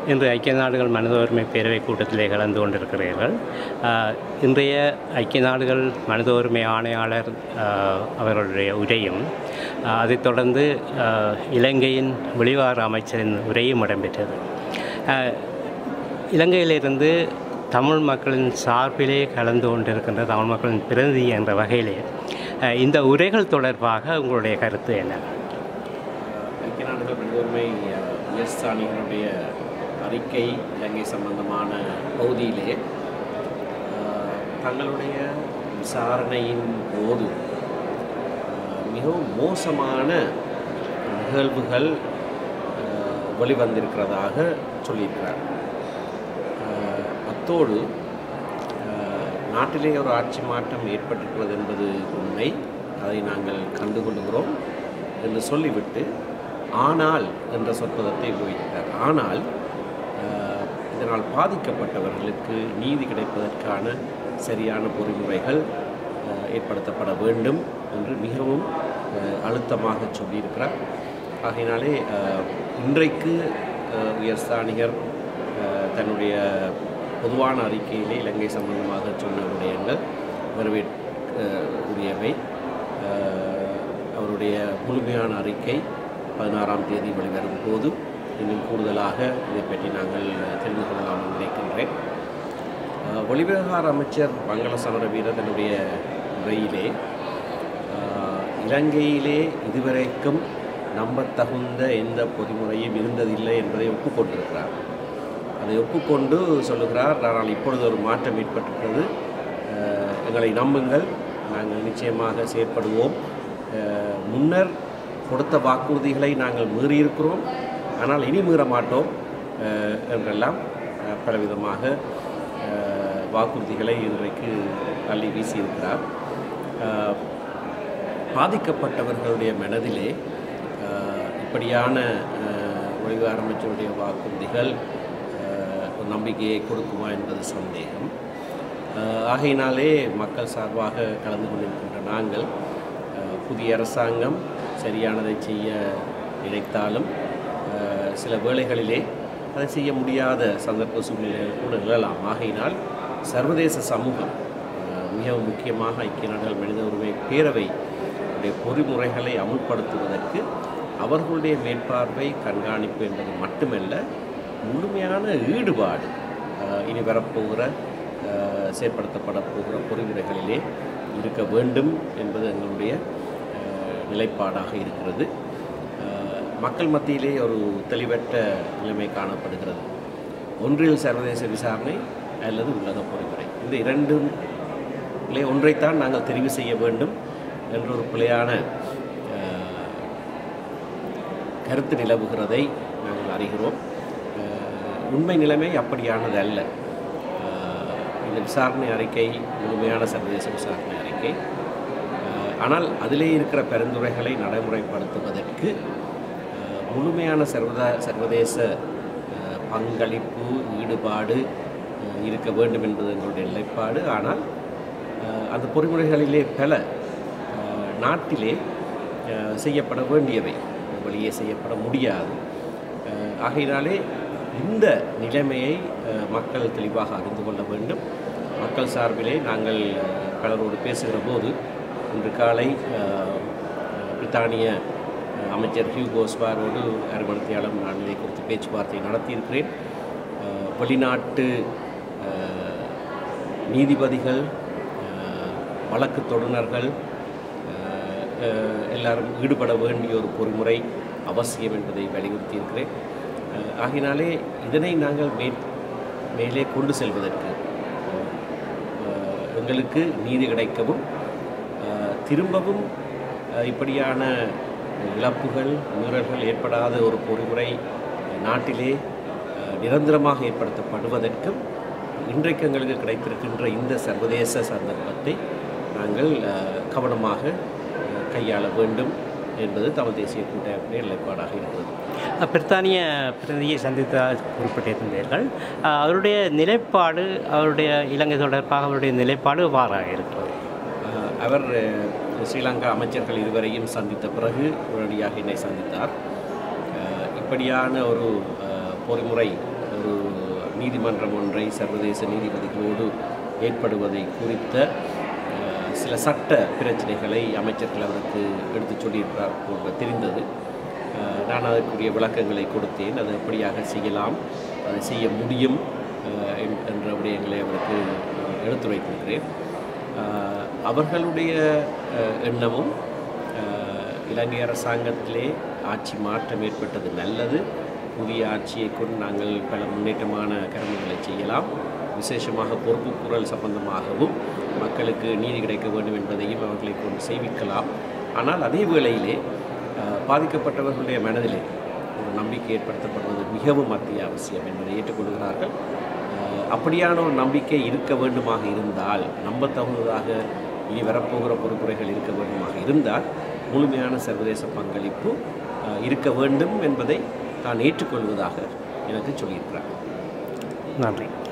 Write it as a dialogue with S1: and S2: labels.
S1: இன்று ஐக்கிய நாடுகள் மனித உரிமை பேரவை கூட்டத்திலே கலந்து கொண்டிருக்கிறீர்கள் ஆஹ், இன்றைய ஐக்கிய நாடுகள் மனித உரிமை ஆணையாளர் ஆஹ், அவர்களுடைய உரையும் ஆஹ், அதைத் தொடர்ந்து ஆஹ், இலங்கையின் வெளிவார அமைச்சரின் உரையும் இடம்பெற்றது ஆஹ், இலங்கையிலிருந்து தமிழ் மக்களின் சார்பிலே கலந்து கொண்டிருக்கின்ற தமிழ் மக்களின் பிரதிநிதி என்ற வகையிலே ஆஹ், இந்த உரைகள் தொடர்பாக உங்களுடைய கருத்து என்ன
S2: ஐக்கிய நாடுகள் மனித உரிமை அஹ், உயர்ஸ்தானிகளுடைய அறிக்கை இலங்கை சம்பந்தமான பகுதியிலே அஹ், தங்களுடைய விசாரணையின் போது அஹ், மிகவும் மோசமான நிகழ்வுகள் அஹ், வெளிவந்திருக்கிறதாக சொல்லியிருக்கிறார் அஹ், அத்தோடு அஹ், நாட்டிலே ஒரு ஆட்சி மாற்றம் ஏற்பட்டிருக்கிறது என்பது உண்மை அதை நாங்கள் கண்டுகொள்கிறோம் என்று சொல்லிவிட்டு ஆனால் என்ற சொற்பதத்தை உபயோகித்தார் ஆனால் அஹ், இதனால் பாதிக்கப்பட்டவர்களுக்கு நீதி கிடைப்பதற்கான சரியான பொறிமுறைகள் அஹ், ஏற்படுத்தப்பட வேண்டும் என்று மிகவும் அஹ், அழுத்தமாக சொல்லியிருக்கிறார் ஆகையினாலே அஹ், இன்றைக்கு அஹ், உயர்ஸ்தானிகர் அஹ், தன்னுடைய பொதுவான அறிக்கையிலே இலங்கை சம்பந்தமாக சொன்ன விடயங்கள் வரவேற்கக்கூடியவை அஹ், அவருடைய முழுமையான அறிக்கை பதினாறாம் தேதி வெளிவரும் போது இன்னும் கூடுதலாக இதை பற்றி நாங்கள் தெரிந்து கொள்ளலாம் என்று நினைக்கின்றேன் அஹ், வெளிவிவகார அமைச்சர் மங்கள சமரவீர தன்னுடைய உரையிலே அஹ், இலங்கையிலே இதுவரைக்கும் நம்பத்தகுந்த எந்த பொறிமுறையும் இருந்ததில்லை என்பதை ஒப்புக்கொண்டிருக்கிறார் அதை ஒப்புக்கொண்டு சொல்லுகிறார் ஆனால் இப்பொழுது ஒரு மாற்றம் ஏற்பட்டிருக்கிறது அஹ், எங்களை நம்புங்கள் நாங்கள் நிச்சயமாக செயற்படுவோம் அஹ், முன்னர் கொடுத்த வாக்குறுதிகளை நாங்கள் மீறியிருக்கிறோம் ஆனால் இனி மீற மாட்டோம் அஹ், என்றெல்லாம் அஹ், பலவிதமாக அஹ், வாக்குறுதிகளை இன்றைக்கு அள்ளி வீசியிருக்கிறார் அஹ், பாதிக்கப்பட்டவர்களுடைய மனதிலே அஹ், இப்படியான அஹ், வெளிவார அமைச்சருடைய வாக்குறுதிகள் அஹ், ஒரு நம்பிக்கையை கொடுக்குமா என்பது சந்தேகம் அஹ், ஆகையினாலே மக்கள் சார்பாக கலந்து கொண்டிருக்கின்ற நாங்கள் அஹ், புதிய அரசாங்கம் சரியானதை செய்ய நினைத்தாலும் அஹ், சில வேளைகளிலே அதை செய்ய முடியாத சந்தர்ப்ப சூழ்நிலைகள் கூட நிழலாம் ஆகையினால் சர்வதேச சமூகம் அஹ், மிகவும் முக்கியமாக ஐக்கிய நாடுகள் மனித உரிமை பேரவை உடைய பொறிமுறைகளை அமுல்படுத்துவதற்கு அவர்களுடைய மேற்பார்வை கண்காணிப்பு என்பது மட்டுமல்ல முழுமையான ஈடுபாடு அஹ், இனி வரப்போகிற அஹ், செயற்படுத்தப்பட போகிற பொறிமுறைகளிலே இருக்க வேண்டும் என்பது எங்களுடைய அஹ், நிலைப்பாடாக இருக்கிறது அஹ், மக்கள் மத்தியிலே ஒரு தெளிவற்ற நிலைமை காணப்படுகிறது ஒன்றில் சர்வதேச விசாரணை அல்லது உலக பொறிமுறை இந்த இரண்டும் இல்லை ஒன்றைத்தான் நாங்கள் தெரிவு செய்ய வேண்டும் என்ற ஒரு பிழையான அஹ், கருத்து நிலவுகிறதை நாங்கள் அறிகிறோம் அஹ், உண்மை நிலைமை அப்படியானது அல்ல அஹ், இந்த விசாரணை அறிக்கை முழுமையான சர்வதேச விசாரணை அறிக்கை அஹ், ஆனால் அதிலே இருக்கிற பரிந்துரைகளை நடைமுறைப்படுத்துவதற்கு அஹ், முழுமையான சர்வத சர்வதேச அஹ், பங்களிப்பு ஈடுபாடு அஹ், இருக்க வேண்டும் என்பது எங்களுடைய நிலைப்பாடு ஆனால் அஹ், அந்த பொறிமுறைகளிலே பல அஹ், நாட்டிலே அஹ், செய்யப்பட வேண்டியவை வெளியே செய்யப்பட முடியாது அஹ், ஆகையினாலே இந்த நிலைமையை அஹ், மக்கள் தெளிவாக அறிந்து கொள்ள வேண்டும் மக்கள் சார்பிலே நாங்கள் அஹ், பலரோடு பேசுகிற போது இன்று காலை அஹ், பிரித்தானிய அஹ், அமைச்சர் ஹியூகோ ஸ்பாரோடு அரைமணத்தியாளம் நான் இதை குறித்து பேச்சுவார்த்தை நடத்தியிருக்கிறேன் அஹ், வெளிநாட்டு அஹ், நீதிபதிகள் அஹ், வழக்கு தொடுநர்கள் அஹ், அஹ், எல்லாரும் ஈடுபட வேண்டிய ஒரு பொறிமுறை அவசியம் என்பதை வலியுறுத்தியிருக்கிறேன் அஹ், ஆகையினாலே இதனை நாங்கள் மே மேலே கொண்டு செல்வதற்கு அஹ், எங்களுக்கு நீதி கிடைக்கவும் அஹ், திரும்பவும் அஹ், இப்படியான இழப்புகள் மீறல்கள் ஏற்படாத ஒரு பொறிமுறை நாட்டிலே அஹ், நிரந்தரமாக ஏற்படுத்தப்படுவதற்கும் இன்றைக்கு எங்களுக்கு கிடைத்திருக்கின்ற இந்த சர்வதேச சந்தர்ப்பத்தை நாங்கள் அஹ், கவனமாக அஹ், கையாள வேண்டும் என்பது தமிழ் தேசிய கூட்டமைப்புடைய நிலைப்பாடாக இருக்கிறது
S1: அஹ், பிரித்தானிய பிரதிநிதியை சந்தித்த குறிப்பிட்டிருந்தீர்கள் அஹ், அவருடைய நிலைப்பாடு அவருடைய இலங்கை தொடர்பாக அவருடைய நிலைப்பாடு வாராக இருக்கிறது
S2: அஹ், அவர் அஹ், ஸ்ரீலங்கா அமைச்சர்கள் இருவரையும் சந்தித்த பிறகு உடனடியாக என்னை சந்தித்தார் அஹ், இப்படியான ஒரு அஹ், பொறிமுறை ஒரு நீதிமன்றம் ஒன்றை சர்வதேச நீதிபதிகளோடு ஏற்படுவதை குறித்த அஹ், சில சட்ட பிரச்சனைகளை அமைச்சர்கள் அவருக்கு எடுத்துச் சொல்லியிருக்கிறார் போன்ற தெரிந்தது அஹ், நான் அதற்குரிய விளக்கங்களை கொடுத்தேன் அது எப்படியாக செய்யலாம் அதை செய்ய முடியும் அஹ், என்- என்ற விடயங்களை அவருக்கு அஹ், எடுத்துரைத்திருக்கிறேன் அஹ், அவர்களுடைய அஹ், எண்ணமும் அஹ், இலங்கை அரசாங்கத்திலே ஆட்சி மாற்றம் ஏற்பட்டது நல்லது புதிய ஆட்சியை கொண்டு நாங்கள் பல முன்னேற்றமான கடமைகளை செய்யலாம் விசேஷமாக பொறுப்பு குரல் சம்பந்தமாகவும் மக்களுக்கு நீதி கிடைக்க வேண்டும் என்பதையும் அவர்களை கொண்டு செய்விக்கலாம் ஆனால் அதே வேளையிலே அஹ், பாதிக்கப்பட்டவர்களுடைய மனதிலே ஒரு நம்பிக்கை ஏற்படுத்தப்படுவது மிகவும் அத்தியாவசியம் என்பதை ஏற்றுக்கொள்கிறார்கள் அஹ், அப்படியான ஒரு நம்பிக்கை இருக்க வேண்டுமாக இருந்தால் நம்பத்தகுந்ததாக இனி வரப்போகிற பொறுப்புரைகள் இருக்க வேண்டுமாக இருந்தால் முழுமையான சர்வதேச பங்களிப்பு அஹ், இருக்க வேண்டும் என்பதை தான் ஏற்றுக்கொள்வதாக எனக்கு சொல்லியிருக்கிறார்
S1: நன்றி